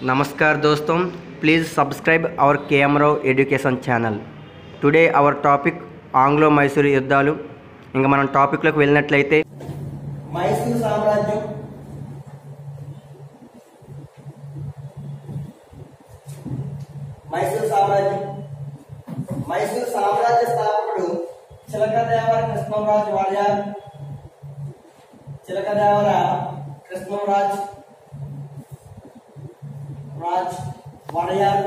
नमस्कार दोस्तों please subscribe hour కేఎంరావు education channel today our topic Anglo Mysuru యుద్ధాలు ఇంకా మనం టాపిక్లోకి వెళ్ళినట్లయితే మైసూరు సామ్రాజ్యం మైసూరు సామ్రాజ్యం మైసూరు సామ్రాజ్య స్థాపకుడు చిలకదేవర కృష్ణరాజు వాళ్యార్ చిలకదేవర కృష్ణరాజ్ రాజ్ వడయార్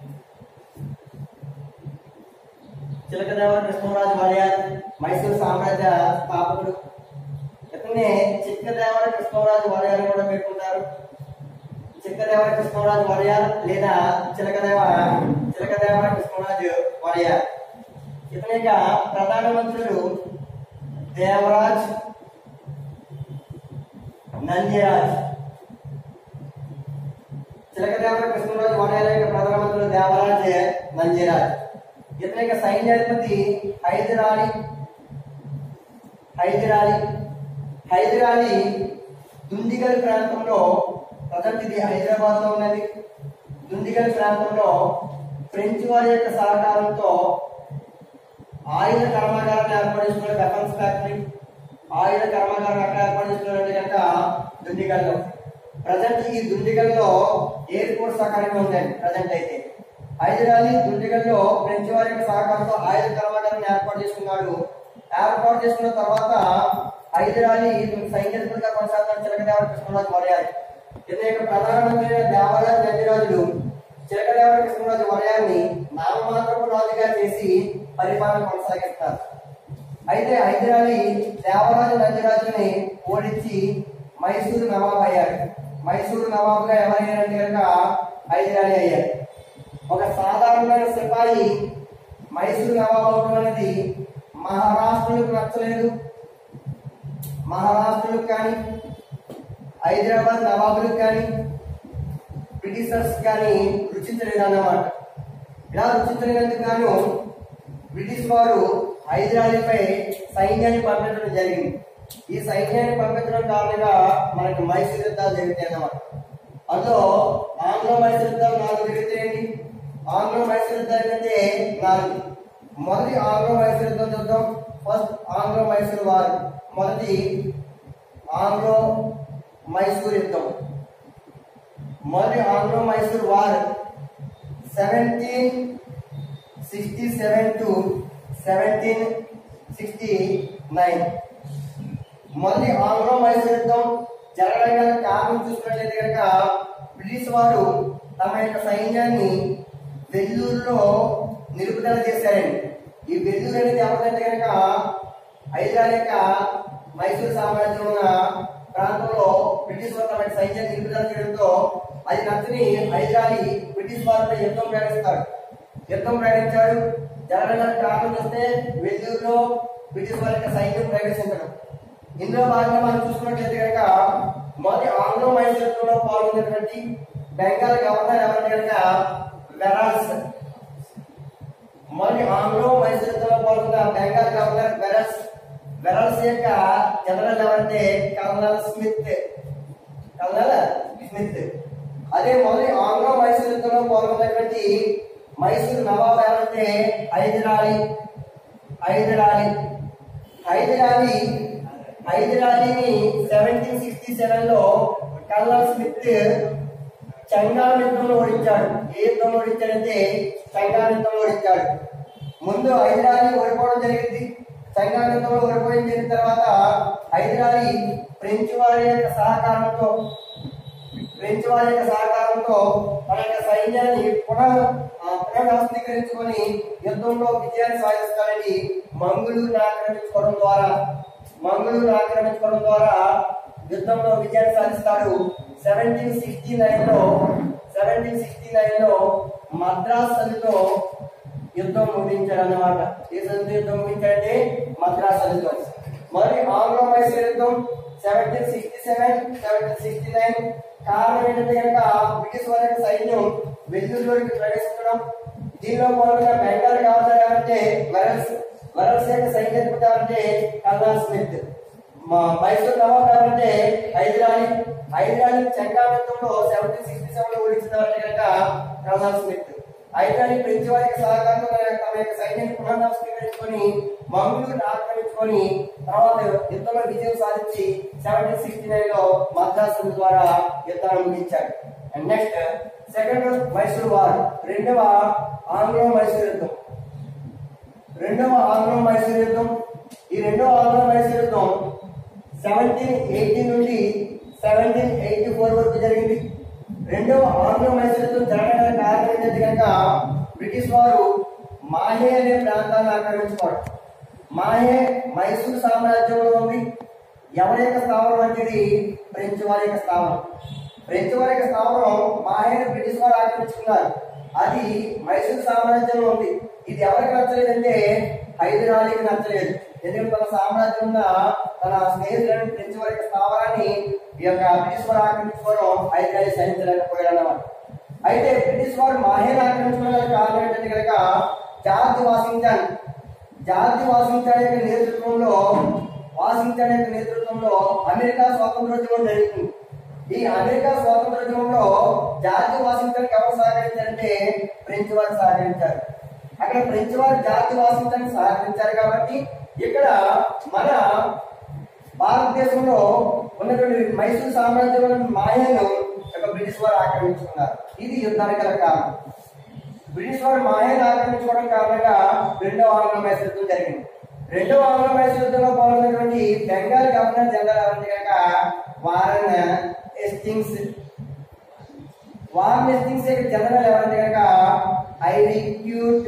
చిలకదేవర కృష్ణరాజు వడయార్ మైసూరు సామ్రాజ్య స్థాపకుడు ఇతన్ని చిక్కదేవర కృష్ణరాజు వడయార్ కూడా పెట్టుకుంటారు చిక్కదేవర కృష్ణరాజు వడయార్ లేదా చిలకదేవ చిలకదేవర కృష్ణరాజు వడయార్ ఇతని యొక్క ప్రధానమంత్రులు దేవరాజ్ నందిరాజ్ చిలకదేవర కృష్ణరాజు వడయార్ యొక్క ప్రధానమంత్రులు దేవరాజ్ నందిరాజ్ ఇతని యొక్క సైన్యాధిపతి హైదరాలి హైదరాలి హైదరాలి దుండిగల్ ప్రాంతంలో ప్రజెంట్ ఇది హైదరాబాద్ లో ఉన్నది దుండిగల్ ప్రాంతంలో ఫ్రెంచ్ వారి యొక్క సహకారంతో ఆయుధ కర్మాగారాన్ని ఏర్పాటు చేసుకున్న వెపన్స్ ఫ్యాక్టరీ ఆయుధ కర్మాగారం ఎక్కడ ఏర్పాటు చేసుకున్నారంటే కనుక దుండిగల్లో ప్రజెంట్ ఈ దుండిగల్లో ఎయిర్ ఫోర్స్ అకాడమీ ఉందండి ప్రజెంట్ అయితే హైదరాబాద్ దుండిగల్లో ఫ్రెంచ్ వారి యొక్క సహకారంతో ఆయుధ కర్మాగారాన్ని ఏర్పాటు చేసుకున్నాడు ఏర్పాటు చేసుకున్న తర్వాత హైదరాబాద్ సైన్యత్మకంగా కొనసాగుతున్న చిలకదేవర కృష్ణరాజు మర్యాద ఇతని యొక్క ప్రధానమంత్రి అయిన దేవరాజు నందిరాజులు చిలకదేవర కృష్ణరాజు మర్యాన్ని నామమాత్రపు రాజుగా చేసి పరిపాలన కొనసాగిస్తారు అయితే హైదరాబాద్ దేవరాజు నందిరాజుని ఓడించి మైసూరు నవాబ్ అయ్యారు మైసూరు నవాబుగా ఎవరయ్యారంటే కనుక హైదరాబాద్ అయ్యారు ఒక సాధారణమైన సిపాయి మైసూరు నవాబ్ అవడం అనేది మహారాష్ట్రులకు నచ్చలేదు మహారాష్ట్రులకు కానీ హైదరాబాద్ నవాబులకు కానీ బ్రిటిషర్స్ కానీ రుచించలేదు అన్నమాట ఇలా రుచించలేనందుకు గాను బ్రిటిష్ వారు హైదరాబాద్పై సైన్యాన్ని పంపించడం జరిగింది ఈ సైన్యాన్ని పంపించడం కారణంగా మనకి మైసూరు యుద్ధాలు జరుగుతాయి అన్నమాట అందులో ఆంగ్లో మైసూరు యుద్ధాలు నాలుగు జరుగుతాయండి ఆంగ్లో మైసూరు యుద్ధాలు ఏంటంటే నాలుగు మొదటి ఆంగ్లో మైసూరు యుద్ధం చూద్దాం ఫస్ట్ ఆంగ్లో మైసూరు వారు మొదటి ఆంగ్లో మైసూర్ యుద్ధం మొదటి Anglo Mysore war seventeen sixty seven to seventeen sixty nine మొదటి ఆంగ్లో మైసూర్ యుద్ధం జరగడానికి కారణం చూసుకున్నట్లయితే కనుక బ్రిటిష్ వారు తమ యొక్క సైన్యాన్ని వెల్లూరులో నిలుపుదల చేశారండి ఈ వెల్లూరు అనేది ఎవరిదంటే కనుక హైదరాబాద్ యొక్క మైసూరు సామ్రాజ్యం ఉన్న ప్రాంతంలో బ్రిటిష్ వారు తమ యొక్క సైన్యాన్ని నిలుపుదల చేయడంతో అది నచ్చని హైదరాబాద్ బ్రిటిష్ వారిపై యుద్ధం ప్రకటిస్తాడు యుద్ధం ప్రకటించాడు జరగడానికి కారణం చూస్తే వెల్లూరులో బ్రిటిష్ వారి యొక్క సైన్యం ప్రవేశించడం ఇందులో భాగంగా మనం చూసుకున్నట్లయితే కనుక మొదటి ఆంగ్లో మైసూర్ యుద్ధంలో పాల్గొన్నటువంటి బెంగాల్ గవర్నర్ ఎవరంటే కనుక వెరాల్స్ మొదటి ఆంగ్లో మైసూర్ యుద్ధంలో పాల్గొన్న బెంగాల్ గవర్నర్ వెరల్స్ వెరల్స్ యొక్క జనరల్ ఎవరంటే కల్నల్ స్మిత్ కల్నల్ స్మిత్ అదే మొదటి ఆంగ్లో మైసూర్ యుద్ధంలో పాల్గొన్నటువంటి మైసూర్ నవాబ్ ఎవరంటే హైదరాలీ హైదరాలీ హైదరాలీ హైదరాలీని సెవెంటీన్ సిక్స్టీ సెవెన్ లో కల్నల్ స్మిత్ చంగాల్ యుద్ధంలో ఓడించాడు ఏ యుద్ధంలో ఓడించాడంటే చంగాల్ యుద్ధంలో ఓడించాడు ముందు హైదరాలీ ఓడిపోవడం జరిగింది చంగాల్ యుద్ధంలో ఓడిపోయిన జరిగిన తర్వాత హైదరాలీ ఫ్రెంచ్ వారి యొక్క సహకారంతో ఫ్రెంచ్ వారి యొక్క సహకారంతో తన యొక్క సైన్యాన్ని పునః ఆ, పునఃవ్యవస్థీకరించుకొని యుద్ధంలో విజయాన్ని సాధిస్తారని మంగుళూరుని ఆక్రమించుకోవడం ద్వారా మంగుళూరు ఆక్రమించుకోవడం ద్వారా యుద్ధంలో విజయాన్ని సాధిస్తాడు సెవెంటీన్ సిక్స్టీ నైన్ లో సెవెంటీన్ సిక్స్టీ నైన్ లో మద్రాస్ సలితో యుద్ధం ముగించాడు అన్నమాట ఏ సలితో యుద్ధం ముగించాడంటే మద్రాస్ సలితో మరి ఆంగ్లో మైసూర్ యుద్ధం seventeen sixty seven seventeen sixty nine కారణం ఏంటంటే కనుక బ్రిటిష్ వారి యొక్క సైన్యం వెల్లూరులోకి ప్రవేశించడం దీనిలో పాల్గొన్న బెంగాల్ గవర్నర్ ఎవరంటే వెరల్స్ వెరల్స్ యొక్క సైన్యాధిపతి ఎవరంటే కల్నాల్ స్మిత్ మా మైసూర్ నవాబ్ ఎవరంటే హైదరాలీ హైదరాలీ చెంగామిత్రంలో సెవెంటీన్ సిక్స్టీ సెవెన్ లో ఓడించిన ఎవరంటే కనుక కర్నల్ స్మిత్ అయితే ఫ్రెంచ్ వారికి సహకారంతో తమ యొక్క సైన్యాన్ని పునః స్వీకరించుకొని మంగళూరుని ఆక్రమించుకొని తర్వాత యుద్ధంలో విజయం సాధించి సెవెంటీన్ సిక్స్టీ నైన్ లో మద్రాసు ద్వారా యుద్ధాన్ని ముగించాడు and next second Mysore war రెండవ ఆంగ్లో మైసూర్ యుద్ధం రెండవ ఆంగ్లో మైసూర్ యుద్ధం ఈ రెండవ ఆంగ్లో మైసూర్ యుద్ధం సెవెంటీన్ ఎయిటీ నుండి సెవెంటీన్ ఎయిటీ ఫోర్ వరకు జరిగింది రెండవ ఆంగ్లో మైసూర్ యుద్ధం జరగడానికి కారణం ఏంటంటే కనుక బ్రిటిష్ వారు మాహే అనే ప్రాంతాన్ని ఆక్రమించుకోవడం మాహే మైసూర్ సామ్రాజ్యంలో ఉంది ఎవరి యొక్క స్థావరం అంటే ఇది ఫ్రెంచ్ వారి యొక్క స్థావరం ఫ్రెంచ్ వారి యొక్క స్థావరం మాహేని బ్రిటిష్ వారు ఆక్రమించుకున్నారు అది మైసూర్ సామ్రాజ్యంలో ఉంది ఇది ఎవరికి నచ్చలేదంటే హైదరాలీకి నచ్చలేదు ఎందుకంటే తన సామ్రాజ్యం ఉన్న తన స్నేహితులను ఫ్రెంచ్ వారి యొక్క స్థావరాన్ని ఈ యొక్క బ్రిటిష్ వారు ఆక్రమించుకోవడం హైదరాలీ సహించలేకపోయాడు అన్నమాట అయితే బ్రిటిష్ వారు మాహేని ఆక్రమించుకోవడానికి కారణం ఏంటంటే కనుక జార్జ్ వాషింగ్టన్ జార్జ్ వాషింగ్టన్ యొక్క నేతృత్వంలో వాషింగ్టన్ యొక్క నేతృత్వంలో అమెరికా స్వాతంత్రోద్యమం జరుగుతుంది ఈ అమెరికా స్వాతంత్రోద్యమంలో జార్జ్ వాషింగ్టన్ ఎవరు సహకరించారంటే ఫ్రెంచ్ వారు సహకరించారు అక్కడ ఫ్రెంచ్ వారు జార్జ్ వాషింగ్టన్ సహకరించారు కాబట్టి ఇక్కడ మన భారతదేశంలో ఉన్నటువంటి మైసూర్ సామ్రాజ్యంలో మాయను యొక్క బ్రిటిష్ వారు ఆక్రమించుకున్నారు ఇది యుద్ధానికి గల కారణం బ్రిటిష్ వారు మాయను ఆక్రమించుకోవడం కారణంగా రెండవ ఆంగ్ల మైసూర్ యుద్ధం జరిగింది రెండవ ఆంగ్ల మైసూర్ యుద్ధంలో పాల్గొన్నటువంటి బెంగాల్ గవర్నర్ జనరల్ ఎవరంటే కనుక వారన్ ఎస్టింగ్స్ వారన్ ఎస్టింగ్స్ యొక్క జనరల్ ఎవరంటే కనుక Eyre Coote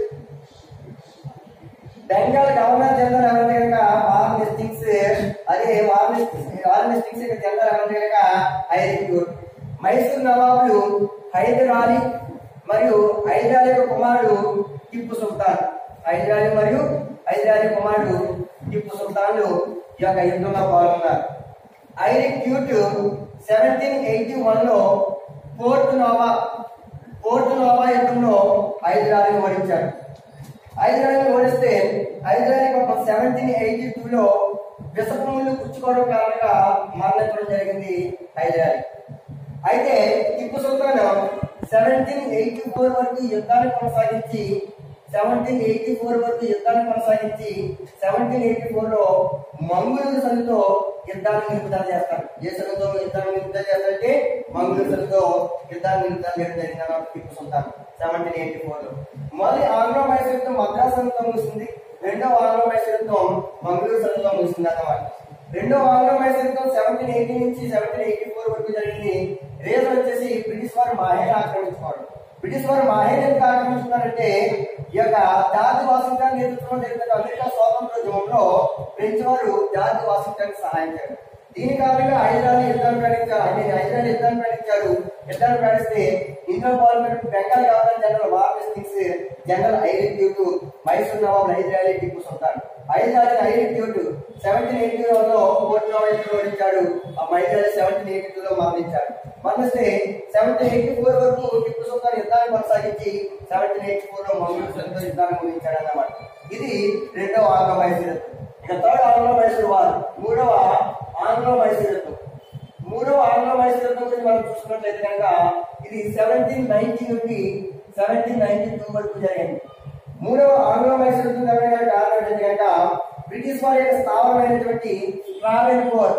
Bengal governor general ఎవరంటే కనుక వారన్ ఎస్టింగ్స్ అదే వారన్ వారన్ ఎస్టింగ్స్ యొక్క జనరల్ ఎవరంటే కనుక ఐరి క్యూట్ మైసూర్ నవాబులు హైదర్ అలీ మరియు హైదర్ అలీ యొక్క కుమారుడు టిప్పు సుల్తాన్ హైదర్ అలీ మరియు హైదర్ అలీ కుమారుడు టిప్పు సుల్తాన్లు ఈ యొక్క యుద్ధంలో పాల్గొన్నారు Eyre Coote seventeen eighty one లో పోర్ట్ నోవా పోర్ట్ నోవా యుద్ధంలో హైదర్ అలీని ఓడించాడు హైదర్ అలీని ఓడిస్తే హైదర్ అలీ పాపం సెవెంటీన్ ఎయిటీ టూ లో విషపములు పుచ్చుకోవడం కారణంగా మరణించడం జరిగింది హైదర్ అలీ అయితే Tipu Sultan seventeen eighty four వరకు యుద్ధాన్ని కొనసాగించి సెవెంటీన్ ఎయిటీ ఫోర్ వరకు యుద్ధాన్ని కొనసాగించి సెవెంటీన్ ఎయిటీ ఫోర్ లో మంగళూరు సంధితో యుద్ధాన్ని నిలుపుదల చేస్తారు ఏ సంధితో యుద్ధాన్ని నిలుపుదల చేస్తారంటే మంగళూరు సంధితో యుద్ధాన్ని నిలుపుదల చేయడం జరిగింది అన్నమాట Tipu Sultan seventeen eighty four లో మొదటి ఆంగ్లో మైసూర్ యుద్ధం మద్రాసు సంధితో ముగిసింది రెండవ ఆంగ్లో మైసూర్ యుద్ధం మంగళూరు సంధితో ముగిసింది అన్నమాట రెండో ఆంగ్లో మైసూర్ యుద్ధం సెవెంటీన్ ఎయిటీ నుంచి సెవెంటీన్ ఎయిటీ ఫోర్ వరకు జరిగింది రీజన్ వచ్చేసి బ్రిటిష్ వారు మాహేని ఆక్రమించుకోవడం బ్రిటిష్ వారు మాహేని ఎందుకు ఆక్రమించుకున్నారంటే ఈ యొక్క జార్జ్ వాషింగ్టన్ నేతృత్వంలో జరిగిన అమెరికా స్వాతంత్రోద్యమంలో ఫ్రెంచ్ వారు జార్జ్ వాషింగ్టన్ సహాయం చేశారు దీని కారణంగా హైదరాబాద్ యుద్ధాన్ని ప్రకటించారు ఆయన హైదరాబాద్ యుద్ధాన్ని ప్రకటించారు యుద్ధాన్ని ప్రకటిస్తే ఇందులో పాల్గొన్న Bengal governor general Warren Hastings general ఐరిక్ డ్యూట్ మైసూర్ నవాబ్ హైదరాబాద్ టిప్పు సుల్తాన్ హైదరాబాద్ ఐరిక్ డ్యూట్ సెవెంటీన్ ఎయిటీ లో కోర్టు నవాబ్ ఓడించాడు ఆ హైదరాబాద్ సెవెంటీన్ ఎయిటీ టూ లో మరణించాడు మరణిస్తే సెవెంటీన్ ఎయిటీ ఫోర్ వరకు టిప్పు సుల్తాన్ యుద్ధాన్ని కొనసాగించి సెవెంటీన్ ఎయిటీ ఫోర్ లో మంగళూరు సంతో యుద్ధాన్ని ముగించాడు అన్నమాట ఇది రెండవ ఆంగ్ల మైసూర్ యుద్ధం. ఇక థర్డ్ ఆంగ్ల మైసూర్ వార్ మూడవ ఆంగ్ల మైసూర్ యుద్ధం మూడవ ఆంగ్ల మైసూర్ యుద్ధం గురించి మనం చూసుకున్నట్లయితే కనుక ఇది సెవెంటీన్ నైన్టీ నుండి సెవెంటీన్ నైన్టీ టూ వరకు జరిగింది మూడవ ఆంగ్ల మైసూర్ యుద్ధం జరగడానికి కారణం ఏంటంటే కనుక బ్రిటిష్ వారి యొక్క స్థావరమైనటువంటి ట్రావెల్ కోర్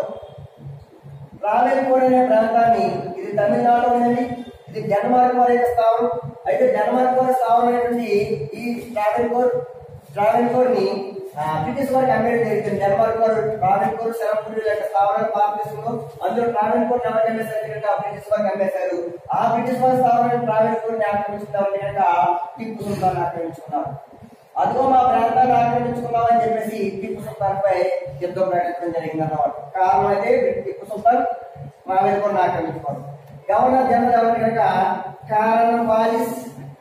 రాలేకోడ్ అనే ప్రాంతాన్ని ఇది తమిళనాడు ఉన్నది ఇది డెన్మార్క్ వారి యొక్క స్థావరం అయితే డెన్మార్క్ వారి స్థావరమైనటువంటి ఈ ట్రావెన్కోర్ ట్రావెన్కోర్ ని ఆ, బ్రిటిష్ వారికి అమ్మేయడం జరిగింది డెన్మార్క్ వారు ట్రావెన్కోర్ శరపూరి యొక్క స్థావరాన్ని భారతదేశంలో అందులో ట్రావెన్కోర్ ఎవరికి అమ్మేశారు కనుక బ్రిటిష్ వారికి అమ్మేశారు ఆ బ్రిటిష్ వారి స్థావరమైన ట్రావెన్కోర్ ని ఆక్రమించుకున్నారు కనుక టిప్పు సుల్తాన్ ఆక్రమించుకున్నారు అదిగో మా ప్రాంతాన్ని ఆక్రమించుకున్నామని చెప్పేసి టిప్పు సుల్తాన్ పై యుద్ధం ప్రకటించడం జరిగింది అన్నమాట కారణం అయితే టిప్పు సుల్తాన్ మా మీద కూడా ఆక్రమించుకోవడం గవర్నర్ జనరల్ ఎవరి కనుక కారణం వాలిస్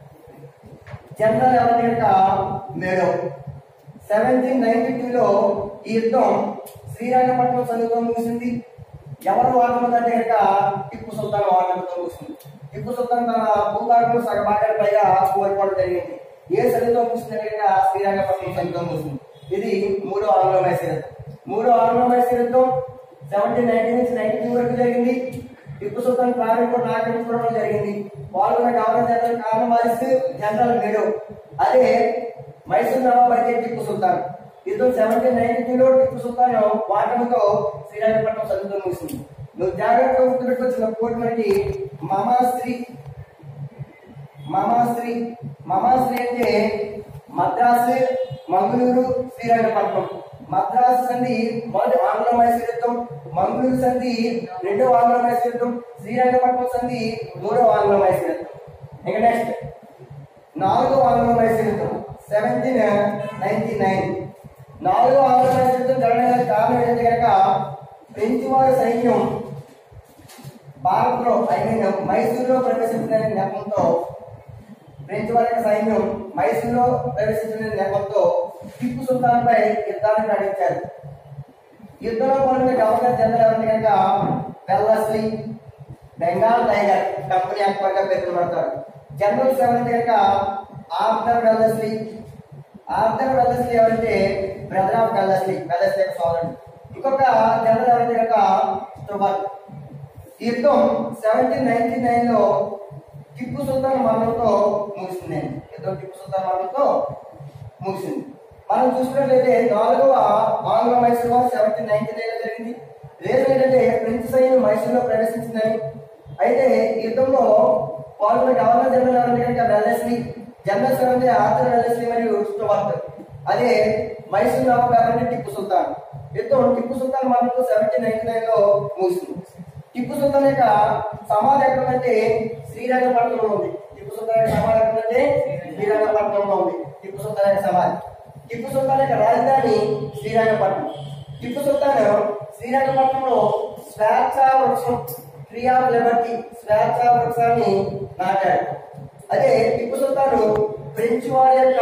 జనరల్ ఎవరి కనుక మేడో సెవెంటీన్ నైన్టీ టూలో ఈ యుద్ధం శ్రీరంగపట్నం సందుతో ముగిసింది ఎవరు వాడమంటే కనుక టిప్పు సుల్తాన్ వాడడంతో ముగిసింది టిప్పు సుల్తాన్ తన భూభాగంలో సగభాగాన్ని పైగా కోల్పోవడం జరిగింది ఏ సంధితో ముగిసింది కనుక శ్రీరంగపట్నం సంధితో ముగిసింది ఇది మూడో ఆంగ్ల మైసూర్ యుద్ధం మూడో ఆంగ్ల మైసూర్ యుద్ధం సెవెంటీన్ నైన్టీ నుంచి నైన్టీ టూ వరకు జరిగింది టిప్పు సుల్తాన్ ట్రావెన్కోట్ ఆక్రమించుకోవడం జరిగింది పాల్గొన్న governor general Cornwallis general Medows అదే మైసూర్ నవాబ్ అయితే టిప్పు సుల్తాన్ యుద్ధం సెవెంటీన్ నైన్టీ టూలో టిప్పు సుల్తాన్ వాటమితో శ్రీరంగపట్నం చదువుతూ ముగిసింది నువ్వు జాగ్రత్తగా గుర్తుపెట్టుకొచ్చిన కోర్టు మనకి మామాశ్రీ మామాశ్రీ మామాశ్రీ అంటే మద్రాసు మంగళూరు శ్రీరంగపట్నం మద్రాసు సంధి మొదటి ఆంగ్ల మైసూర్ యుద్ధం మంగళూరు సంధి రెండో ఆంగ్ల మైసూర్ యుద్ధం శ్రీరంగపట్నం సంధి మూడో ఆంగ్ల మైసూర్ యుద్ధం ఇక నెక్స్ట్ నాలుగో ఆంగ్ల మైసూర్ యుద్ధం సెవెంటీన్ నైన్టీ నైన్ నాలుగో ఆంగ్ల మైసూర్ యుద్ధం జరగడానికి కారణం ఏంటంటే కనుక ఫ్రెంచ్ వారి సైన్యం భారత్లో ఐ మీన్ మైసూరులో ప్రవేశించిన నెపంతో ఫ్రెంచ్ వారి యొక్క సైన్యం మైసూరులో ప్రవేశించిన నెపంతో టిప్పు సుల్తాన్పై యుద్ధాన్ని ప్రకటించారు యుద్ధంలో పాల్గొన్న గవర్నర్ జనరల్ ఎవరంటే కనుక వెల్లస్లీ బెంగాల్ టైగర్ కంపెనీ అక్బర్గా పేర్కొనబడతారు జనరల్స్ ఎవరంటే కనుక ఆర్థర్ వెల్లస్లీ ఆర్థర్ వెల్లస్లీ ఎవరంటే బ్రదర్ ఆఫ్ వెల్లస్లీ వెల్లస్లీ యొక్క సోదరుడు ఇంకొక జనరల్ ఎవరంటే కనుక స్ట్రుబర్ ఈ యుద్ధం సెవెంటీన్ నైన్టీ నైన్ లో టిప్పు సుల్తాన్ మరణంతో ముగిసింది యుద్ధం టిప్పు సుల్తాన్ మరణంతో ముగిసింది మనం చూసుకున్నట్లయితే నాలుగవ ఆంగ్ల Mysore war seventeen ninety nine లో జరిగింది రీజన్ ఏంటంటే ఫ్రెంచ్ సైన్యం మైసూరులో ప్రవేశించిందని అయితే ఈ యుద్ధంలో పాల్గొన్న గవర్నర్ జనరల్ ఎవరంటే కనుక వెల్లెస్లీ జనరల్ ఎవరంటే ఆర్థర్ వెల్లెస్లీ మరియు స్టువర్ట్ అదే మైసూర్ నవాబ్ ఎవరంటే టిప్పు సుల్తాన్ యుద్ధం టిప్పు సుల్తాన్ మరణంతో సెవెంటీన్ నైన్టీ నైన్ లో ముగిసింది టిప్పు సుల్తాన్ యొక్క సమాధి ఎక్కడంటే శ్రీరంగపట్నంలో ఉంది టిప్పు సుల్తాన్ యొక్క సమాధి ఎక్కడంటే శ్రీరంగపట్నంలో ఉంది టిప్పు సుల్తాన్ యొక్క సమాధి టిప్పు సుల్తాన్ యొక్క రాజధాని శ్రీరంగపట్నం టిప్పు సుల్తాన్ శ్రీరంగపట్నంలో స్వేచ్ఛ వృక్షం ట్రీ ఆఫ్ లిబర్టీ స్వేచ్ఛ వృక్షాన్ని నాటాడు అదే టిప్పు సుల్తాన్ ఫ్రెంచ్ వారి యొక్క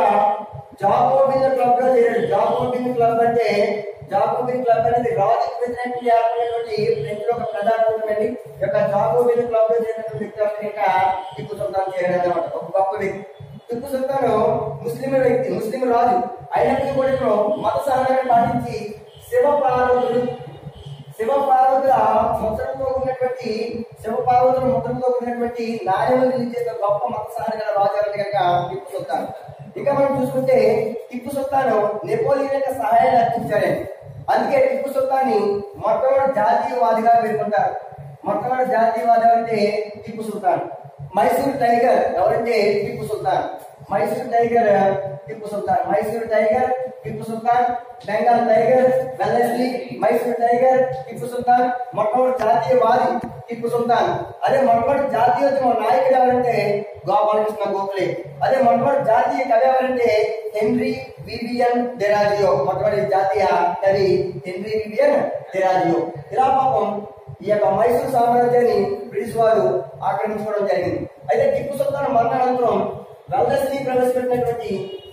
జాకోబిన్ క్లబ్ లో చేరాడు జాకోబిన్ క్లబ్ అంటే జాకోబిన్ క్లబ్ అనేది రాజుకు వ్యతిరేకంగా ఏర్పడినటువంటి ఫ్రెంచ్ లో ఒక ప్రధానమైనటువంటి యొక్క జాకోబిన్ క్లబ్ లో చేరినటువంటి వ్యక్తి ఎవరు కనుక టిప్పు సుల్తాన్ చేరాడు అన్నమాట ఒక గొప్ప వ్యక్తి టిప్పు సుల్తాన్ ముస్లిం వ్యక్తి ముస్లిం రాజు అయినప్పటికీ కూడా ఇతను మత సహనాన్ని పాటించి శివ పార్వతుడు శివ పార్వతుల ముద్రతో ఉన్నటువంటి శివ పార్వతుల ముద్రతో ఉన్నటువంటి నాణ్యములు నిలిచేసిన గొప్ప మత సహన గల రాజు ఎవరు కనుక టిప్పు సుల్తాన్ ఇక మనం చూసుకుంటే టిప్పు సుల్తాన్ నెపోలియన్ యొక్క సహాయాన్ని అర్పించాడు అందుకే టిప్పు సుల్తాన్ని మొట్టమొదటి జాతీయవాదిగా పేర్కొంటారు మొట్టమొదటి జాతీయవాది అంటే టిప్పు సుల్తాన్ మైసూర్ టైగర్ ఎవరంటే Tipu Sultan Mysore tiger Tipu Sultan Mysore tiger Tipu Sultan Bengal tiger Wellesley Mysore tiger Tipu Sultan మొట్టమొదటి జాతీయవాది టిప్పు సుల్తాన్ అదే మొట్టమొదటి జాతీయోద్యమ నాయకుడు ఎవరంటే గోపాలకృష్ణ గోఖలే అదే మొట్టమొదటి జాతీయ కవి ఎవరంటే హెన్రీ వివియన్ డెరాజియో మొట్టమొదటి జాతీయ కవి హెన్రీ వివియన్ డెరాజియో ఇలా పాపం ఈ యొక్క మైసూర్ సామ్రాజ్యాన్ని బ్రిటిష్ వారు ఆక్రమించుకోవడం జరిగింది అయితే టిప్పు సుల్తాన్ మరణానంతరం వెల్నెస్లీ ప్రవేశపెట్టినటువంటి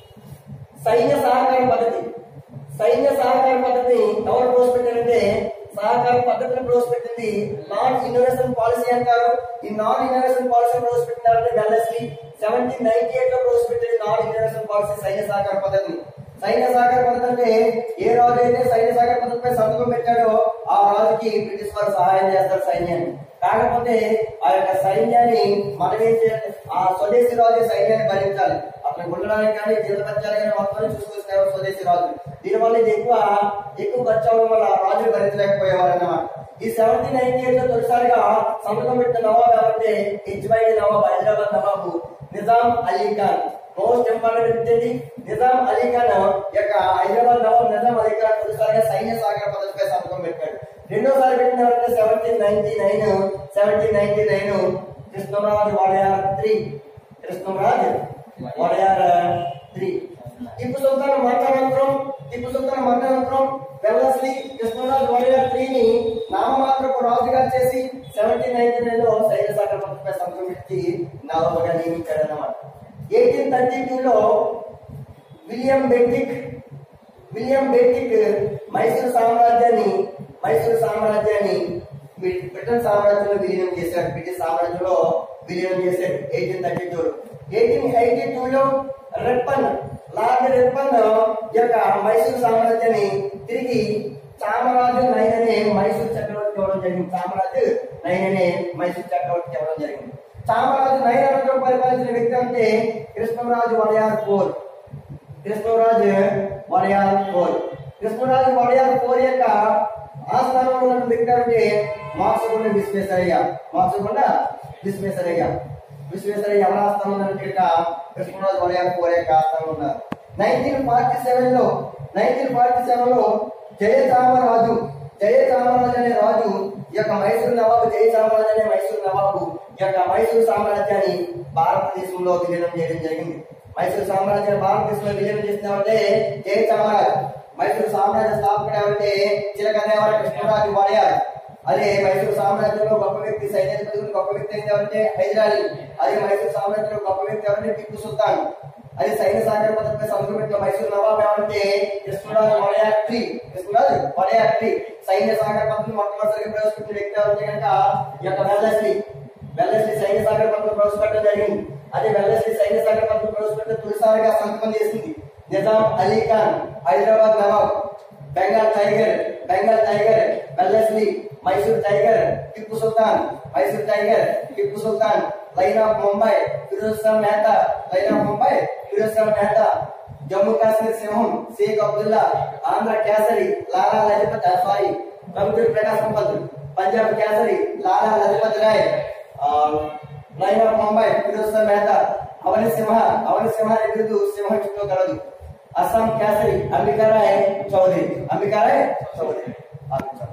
సైన్య సహకార పద్ధతి సైన్య సహకార పద్ధతిని ఎవరు ప్రవేశపెట్టారంటే సహకార పద్ధతిని ప్రవేశపెట్టింది నాన్ ఇన్నోవేషన్ పాలసీ అంటారు ఈ నాన్ ఇన్నోవేషన్ పాలసీ ప్రవేశపెట్టినారంటే వెల్నెస్లీ సెవెంటీన్ నైన్టీ ఎయిట్ లో ప్రవేశపెట్టింది నాన్ ఇన్నోవేషన్ పాలసీ సైన్య సహకార పద్ధతిని సైన్య సహకార పద్ధతి అంటే ఏ రాజు అయితే సైన్య సహకార పద్ధతిపై సంతకం పెట్టాడో ఆ రాజుకి బ్రిటిష్ వారు సహాయం చేస్తారు సైన్యాన్ని కాకపోతే ఆ యొక్క సైన్యాన్ని మనం ఏం చేయాలి ఆ స్వదేశీ రాజు సైన్యాన్ని భరించాలి అట్లా ఉండడానికి కానీ జీవపత్యాలు కానీ మొత్తం చూసుకొస్తే ఎవరు స్వదేశీ రాజు దీనివల్ల ఇది ఎక్కువ ఎక్కువ ఖర్చు అవడం వల్ల రాజులు భరించలేకపోయేవారు అన్నమాట ఈ సెవెంటీన్ నైన్టీ ఎయిట్ లో తొలిసారిగా సంతకం పెట్టిన నవాబ్ ఎవరంటే ఇజ్మాయిలీ నవాబ్ హైదరాబాద్ నవాబు నిజాం అలీ ఖాన్ మోస్ట్ ఇంపార్టెంట్ ఏంటి నిజాం అలీ ఖాన్ యొక్క హైదరాబాద్ నవాబ్ నిజాం అలీ ఖాన్ తొలిసారిగా సైన్య సహకార పద్ధతిపై సంతకం పెట్టాడు రెండోసారి పెట్టిన ఎవరంటే seventeen ninety nine seventeen ninety nine Krishnaraja Wadiyar three Krishnaraja Wadiyar three Tipu Sultan మరణానంతరం టిప్పు సుల్తాన్ మరణానంతరం వెల్లస్లీ కృష్ణరాజు వాడయార్ త్రీని నామమాత్రపు రాజుగా చేసి సెవెంటీన్ నైన్టీ నైన్ లో సైన్య సహకార పద్ధతిపై సంతకం పెట్టి నవాబుగా నియమించాడు అన్నమాట ఎయిటీన్ థర్టీ టూలో William Bentinck William Bentinck Mysuru సామ్రాజ్యాన్ని మైసూరు సామ్రాజ్యాన్ని బ్రి- బ్రిటన్ సామ్రాజ్యంలో విలీనం చేశాడు బ్రిటిష్ సామ్రాజ్యంలో విలీనం చేశాడు eighteen thirty two eighteen eighty టూలో రెప్పన్ లార్డ్ రెప్పన్ యొక్క మైసూరు సామ్రాజ్యాన్ని తిరిగి చామరాజు నైన్ అనే మైసూరు చక్రవర్తి ఇవ్వడం జరిగింది చామరాజు నైన్ అనే మైసూర్ చక్రవర్తికి ఇవ్వడం జరిగింది చామరాజు నైన్ అనంతరం పరిపాలించిన వ్యక్తి అంటే Krishnaraja Wadiyar four Krishnaraja Wadiyar four Krishnaraja Wadiyar four యొక్క ఆస్థానంలో ఉన్న వ్యక్తి అంటే మాసగుండ విశ్వేశ్వరయ్య మాసగుండ విశ్వేశ్వరయ్య విశ్వేశ్వరయ్య ఎవరి ఆస్థానం ఉన్నట్టు ఇక్కడ కృష్ణరాజు వడయార్ ఫోర్ యొక్క ఆస్థానంలో ఉన్నారు నైన్టీన్ ఫార్టీ సెవెన్ లో నైన్టీన్ ఫార్టీ సెవెన్ లో జయ చామరాజు జయ చామరాజు అనే రాజు ఈ యొక్క మైసూరు నవాబు జయ చామరాజు అనే మైసూరు నవాబు ఈ యొక్క మైసూరు సామ్రాజ్యాన్ని భారతదేశంలో విలీనం చేయడం జరిగింది మైసూరు సామ్రాజ్యాన్ని భారతదేశంలో విలీనం చేసినామంటే జయ చామరాజు మైసూరు సామ్రాజ్య స్థాపకుడు ఎవరంటే చిలకదేవర కృష్ణరాజు వాడయారు అదే మైసూరు సామ్రాజ్యంలో గొప్ప వ్యక్తి సైన్యాధిపతి గొప్ప వ్యక్తి అయితే ఎవరంటే హైదరాలీ అదే మైసూరు సామ్రాజ్యంలో గొప్ప వ్యక్తి ఎవరంటే టిప్పు సుల్తాన్ అది సైన్య సాగర పథకంపై సముద్రపెట్టిన మైసూరు నవాబ్ ఏమంటే కృష్ణరాజు వడయార్ త్రీ కృష్ణరాజు వడయార్ త్రీ సైన్య సాగర పథకం మొట్టమొదటిసారిగా ప్రవేశపెట్టిన వ్యక్తి ఎవరంటే కనుక ఈ యొక్క వెల్లస్లీ వెల్లస్లీ సైన్య సాగర పథకం ప్రవేశపెట్టడం జరిగింది అదే వెల్లస్లీ సైన్య సాగర పథకం ప్రవేశపెట్టిన తొలిసారిగా సంతకం చేసింది Nizam Ali Khan Hyderabad nawab Bengal tiger Bengal tiger Wellesley Mysore tiger Tipu Sultan Mysore tiger Tipu Sultan lion of Mumbai Firoz Shah Mehta lion of Mumbai Firoz Shah Mehta Jammu Kashmir సింహం షేక్ అబ్దుల్లా ఆంధ్ర కేసరి లాలా లజపత్ సారీ కంప్యూటర్ ప్రకాశం పంతులు పంజాబ్ కేసరి లాలా లజపత్ రాయ్ ఆ, లైన్ ఆఫ్ ముంబై ఫిరోజ్ షా మెహతా అవని సింహ అవని సింహ ఎదురు సింహ చుట్టూ కలదు అస్సాం కేసరి అంబికారాయ్ చౌదరి అంబికారాయ్ చౌదరి ఆలోచించాలి.